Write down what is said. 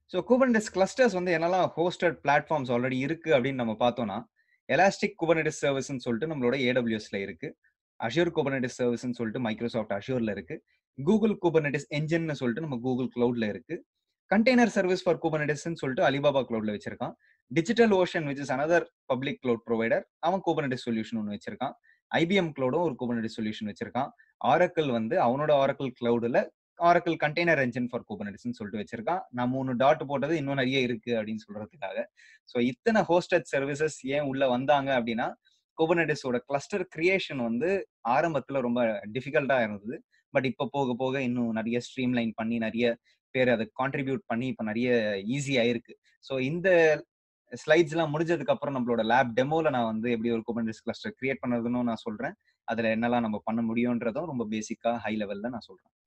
so குபர்னெட்டிஸ் clusters வந்து என்னெல்லாம் hosted platforms already இருக்கு அப்படின்னு நம்ம பார்த்தோம்னா எலாஸ்டிக் குபர்னெட்டிஸ் சர்வீஸ்னு சொல்லிட்டு நம்மளோட ஏடபிள்யூஎஸ்ல இருக்கு அஷூர் குபர்னெட்டிஸ் சர்வீஸ்னு சொல்லிட்டு மைக்ரோசாஃப்ட் அஷூர்ல இருக்கு கூகுள் குபர்னெட்டிஸ் என்ஜின்னு சொல்லிட்டு நம்ம கூகுள் கிளவுட்ல இருக்கு கண்டெய்னர் சர்வீஸ் ஃபார் குபர்னெட்டிஸ்னு சொல்லிட்டு அலிபாபா கிளவுட்ல வச்சிருக்கான் digital ocean which is another public cloud provider அவன் குபர்னெட்டிஸ் சொல்யூஷன் ஒன்று வச்சிருக்கான் ஐபிஎம் கிளவுடும் ஒரு குபர்னெட்டிஸ் சொல்யூஷன் வச்சிருக்கான் ஆரக்கிள் வந்து அவனோட ஆரக்கிள் கிளவுடில் ஆரக்கிள் கண்டெய்னர் என்ஜின் ஃபார் குபர்னெட்டிஸ்னு சொல்லிட்டு வச்சிருக்கான் நான் மூணு டாட் போட்டது இன்னும் நிறைய இருக்கு அப்படின்னு சொல்றதுக்காக ஸோ இத்தனை ஹோஸ்டட் சர்வீசஸ் ஏன் உள்ள வந்தாங்க அப்படின்னா குபர்னெட்டிஸோட கிளஸ்டர் கிரியேஷன் வந்து ஆரம்பத்துல ரொம்ப டிஃபிகல்ட்டா இருந்தது பட் இப்போ போக போக இன்னும் நிறைய ஸ்ட்ரீம்லைன் பண்ணி நிறைய பேர் அதை கான்ட்ரிபியூட் பண்ணி இப்போ நிறைய ஈஸி ஆயிருக்கு ஸோ இந்த ஸ்லைட்ஸ் எல்லாம் முடிஞ்சதுக்கு அப்புறம் நம்மளோட லேப் டெமோல நான் வந்து எப்படி ஒரு குபர்னெட்டிஸ் கிளஸ்டர் கிரியேட் பண்ணுறதுன்னு நான் சொல்றேன் அதுல என்னெல்லாம் நம்ம பண்ண முடியும்ன்றதும் ரொம்ப பேசிக்கா ஹை லெவல்ல நான் சொல்றேன்